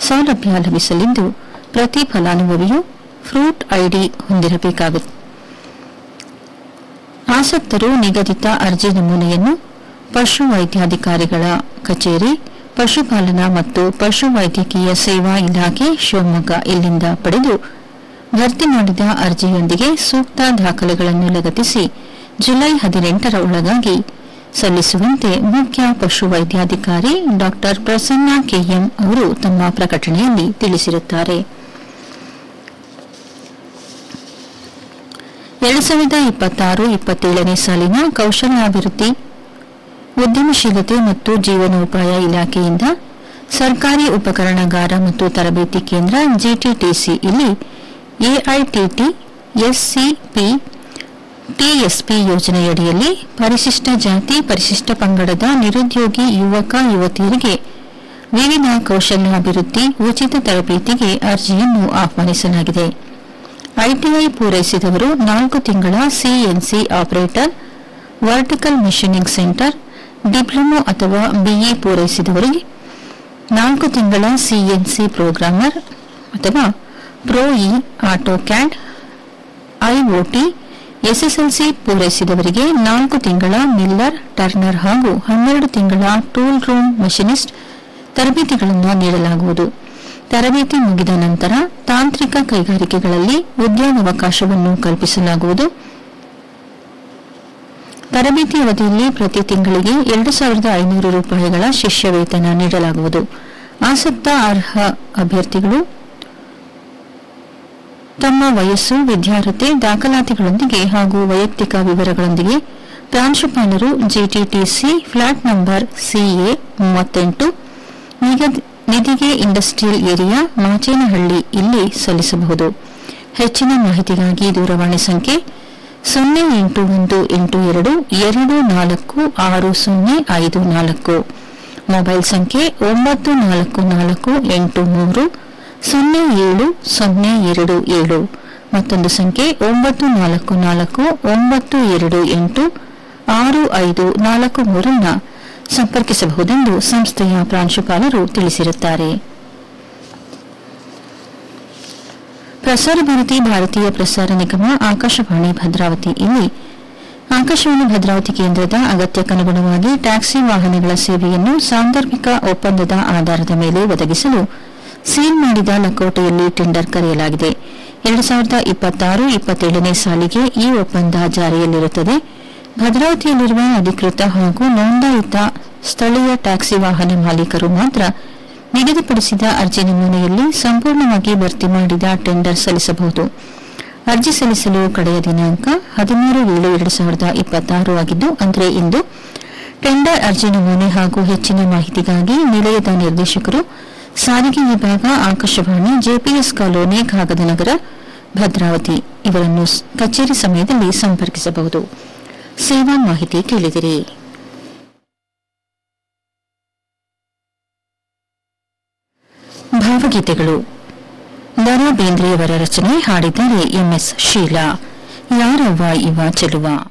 ಸೌಲಭ್ಯ ಲಭಿಸಲಿದ್ದು ಪ್ರತಿ ಫಲಾನುಭವಿಯು fruit ID ಹೊಂದಿರಬೇಕಾಗುತ್ತದೆ ಆಸಕ್ತರು ನಿಗದಿತ ಅರ್ಜಿ ನಮೂನೆಯನ್ನು ಪಶು ವೈದ್ಯಾಧಿಕಾರಿಗಳ ಕಚೇರಿ ಪಶುಪಾಲನಾ ಮತ್ತು ಪಶು ವೈದ್ಯಕೀಯ ಸೇವಾ ಇಲಾಖೆ ಶಿವಮೊಗ್ಗ ಇಲ್ಲಿಂದ ಪಡೆದು ಭರ್ತಿ ಮಾಡಿದ ಅರ್ಜಿಯೊಂದಿಗೆ ಸೂಕ್ತ ದಾಖಲೆಗಳನ್ನು ಲಗತ್ತಿಸಿ ಜುಲೈ ಹದಿನೆಂಟರ ಒಳಗಾಗಿ ಸಲ್ಲಿಸುವಂತೆ ಮುಖ್ಯ ಪಶು ವೈದ್ಯಾಧಿಕಾರಿ ಡಾ ಪ್ರಸನ್ನ ಕೆಎಂ ಅವರು ತಮ್ಮ ಪ್ರಕಟಣೆಯಲ್ಲಿ ತಿಳಿಸಿರುತ್ತಾರೆ ಎರಡು ಸಾವಿರದ ಇಪ್ಪತ್ತಾರು ಇಪ್ಪತ್ತೇಳನೇ ಸಾಲಿನ ಕೌಶಲ್ಯಾಭಿವೃದ್ಧಿ ಉದ್ಯಮಶೀಲತೆ ಮತ್ತು ಜೀವನೋಪಾಯ ಇಲಾಖೆಯಿಂದ ಸರ್ಕಾರಿ ಉಪಕರಣಗಾರ ಮತ್ತು ತರಬೇತಿ ಕೇಂದ್ರ ಜಿಟಿಟಿಸಿ ಇಲ್ಲಿ ಎಐಟಿಟಿ ಎಸ್ಸಿಪಿ ಟಿಎಸ್ಪಿ ಯೋಜನೆಯಡಿಯಲ್ಲಿ ಪರಿಶಿಷ್ಟ ಜಾತಿ ಪರಿಶಿಷ್ಟ ಪಂಗಡದ ನಿರುದ್ಯೋಗಿ ಯುವಕ ಯುವತಿಯರಿಗೆ ವಿವಿಧ ಕೌಶಲ್ಯಾಭಿವೃದ್ಧಿ ಉಚಿತ ತರಬೇತಿಗೆ ಅರ್ಜಿಯನ್ನು ಆಹ್ವಾನಿಸಲಾಗಿದೆ ಐಟಿಐ ಪೂರೈಸಿದವರು ನಾಲ್ಕು ತಿಂಗಳ CNC operator vertical machining centre diploma ಅಥವಾ ಬಿಇ ಪೂರೈಸಿದವರಿಗೆ ನಾಲ್ಕು ತಿಂಗಳ ಸಿಎನ್ಸಿ ಪ್ರೋಗ್ರಾಮರ್ ಅಥವಾ Pro E AutoCAD IoT SSLC ಪೂರೈಸಿದವರಿಗೆ ನಾಲ್ಕು ತಿಂಗಳ ಮಿಲ್ಲರ್ ಟರ್ನರ್ ಹಾಗೂ ಹನ್ನೆರಡು ತಿಂಗಳ ಟೂಲ್ ರೂಮ್ ಮೆಷಿನಿಸ್ಟ್ ತರಬೇತಿಗಳನ್ನು ನೀಡಲಾಗುವುದು ತರಬೇತಿ ಮುಗಿದ ನಂತರ ತಾಂತ್ರಿಕ ಕೈಗಾರಿಕೆಗಳಲ್ಲಿ ಉದ್ಯೋಗಾವಕಾಶವನ್ನು ಕಲ್ಪಿಸಲಾಗುವುದು ತರಬೇತಿ ಅವಧಿಯಲ್ಲಿ ಪ್ರತಿ ತಿಂಗಳಿಗೆ ಎರಡು ಸಾವಿರದ ಐನೂರು ರೂಪಾಯಿಗಳ ಶಿಷ್ಯ ವೇತನ ನೀಡಲಾಗುವುದು ಆಸಕ್ತ ಅರ್ಹ ಅಭ್ಯರ್ಥಿಗಳು ತಮ್ಮ ವಯಸ್ಸು ವಿದ್ಯಾರ್ಹತೆ ದಾಖಲಾತಿಗಳೊಂದಿಗೆ ಹಾಗೂ ವೈಯಕ್ತಿಕ ವಿವರಗಳೊಂದಿಗೆ ಪ್ರಾಂಶುಪಾಲರು ಜಿಟಿಟಿಸಿ ಫ್ಲಾಟ್ ನಂಬರ್ ಸಿಎ ಮೂವತ್ತೆಂಟು ನಿಗದಿ- ನಿಧಿಗೆ ಇಂಡಸ್ಟ್ರಿಯಲ್ ಏರಿಯಾ ಮಾಚೇನಹಳ್ಳಿ ಇಲ್ಲಿ ಸಲ್ಲಿಸಬಹುದು ಹೆಚ್ಚಿನ ಮಾಹಿತಿಗಾಗಿ ದೂರವಾಣಿ ಸಂಖ್ಯೆ ಸೊನ್ನೆ ಎಂಟು ಒಂದು ಎಂಟು ಎರಡು ಎರಡು ನಾಲ್ಕು ಆರು ಸೊನ್ನೆ ಐದು ನಾಲ್ಕು ಮೊಬೈಲ್ ಸಂಖ್ಯೆ ಒಂಬತ್ತು ನಾಲ್ಕು ನಾಲ್ಕು ಎಂಟು ಮೂರು ಸೊನ್ನೆ ಏಳು ಸೊನ್ನೆ ಎರಡು ಏಳು ಮತ್ತೊಂದು ಸಂಖ್ಯೆ ಒಂಬತ್ತು ನಾಲ್ಕು ನಾಲ್ಕು ಒಂಬತ್ತು ಎರಡು ಎಂಟು ಆರು ಐದು ನಾಲ್ಕು ಮೂರನ್ನ ಸಂಪರ್ಕಿಸಬಹುದೆಂದು ಸಂಸ್ಥೆಯ ಪ್ರಾಂಶುಪಾಲರು ತಿಳಿಸಿರುತ್ತಾರೆ ಪ್ರಸಾರ ಭಾರತಿ ಭಾರತೀಯ ಪ್ರಸಾರ ನಿಗಮ ಆಕಾಶವಾಣಿ ಭದ್ರಾವತಿ ಇಲ್ಲಿ ಆಕಾಶವಾಣಿ ಭದ್ರಾವತಿ ಕೇಂದ್ರದ ಅಗತ್ಯಕ್ಕನುಗುಣವಾಗಿ ಟ್ಯಾಕ್ಸಿ ವಾಹನಗಳ ಸೇವೆಯನ್ನು ಸಾಂದರ್ಭಿಕ ಒಪ್ಪಂದದ ಆಧಾರದ ಮೇಲೆ ಒದಗಿಸಲು ಸೀಲ್ ಮಾಡಿದ ಲಕೋಟೆಯಲ್ಲಿ ಟೆಂಡರ್ ಕರೆಯಲಾಗಿದೆ ಎರಡು ಸಾವಿರದ ಇಪ್ಪತ್ತಾರು ಇಪ್ಪತ್ತೇಳನೇ ಸಾಲಿಗೆ ಈ ಒಪ್ಪಂದ ಜಾರಿಯಲ್ಲಿರುತ್ತದೆ ಭದ್ರಾವತಿಯಲ್ಲಿರುವ ಅಧಿಕೃತ ಹಾಗೂ ನೋಂದಾಯಿತ ಸ್ಥಳೀಯ ಟ್ಯಾಕ್ಸಿ ವಾಹನ ಮಾಲೀಕರು ಮಾತ್ರ ನಿಗದಿಪಡಿಸಿದ ಅರ್ಜಿ ನಮೂನೆಯಲ್ಲಿ ಸಂಪೂರ್ಣವಾಗಿ ಭರ್ತಿ ಮಾಡಿದ ಟೆಂಡರ್ ಸಲ್ಲಿಸಬಹುದು ಅರ್ಜಿ ಸಲ್ಲಿಸಲು ಕಡೆಯ ದಿನಾಂಕ ಹದಿಮೂರು ಏಳು ಎರಡು ಸಾವಿರದ ಇಪ್ಪತ್ತಾರು ಆಗಿದ್ದು ಅಂದರೆ ಇಂದು ಟೆಂಡರ್ ಅರ್ಜಿ ನಮೂನೆ ಹಾಗೂ ಹೆಚ್ಚಿನ ಮಾಹಿತಿಗಾಗಿ ನಿಲಯದ ನಿರ್ದೇಶಕರು ಸಾರಿಗೆ ವಿಭಾಗ ಆಕಾಶವಾಣಿ ಜೆಪಿಎಸ್ ಕಾಲೋನಿ ಕಾಗದನಗರ ಭದ್ರಾವತಿ ಇವರನ್ನು ಸ್- ಕಚೇರಿ ಸಮಯದಲ್ಲಿ ಸಂಪರ್ಕಿಸಬಹುದು ಸೇವಾ ಮಾಹಿತಿ ಕೇಳಿದಿರಿ ಭಾವಗೀತೆಗಳು ದರಾ ಬೇಂದ್ರೆಯವರ ರಚನೆ ಹಾಡಿದ್ದಾರೆ ಎಂಎಸ್ ಶೀಲಾ ಯಾರವ್ವ ಇವ ಚೆಲುವ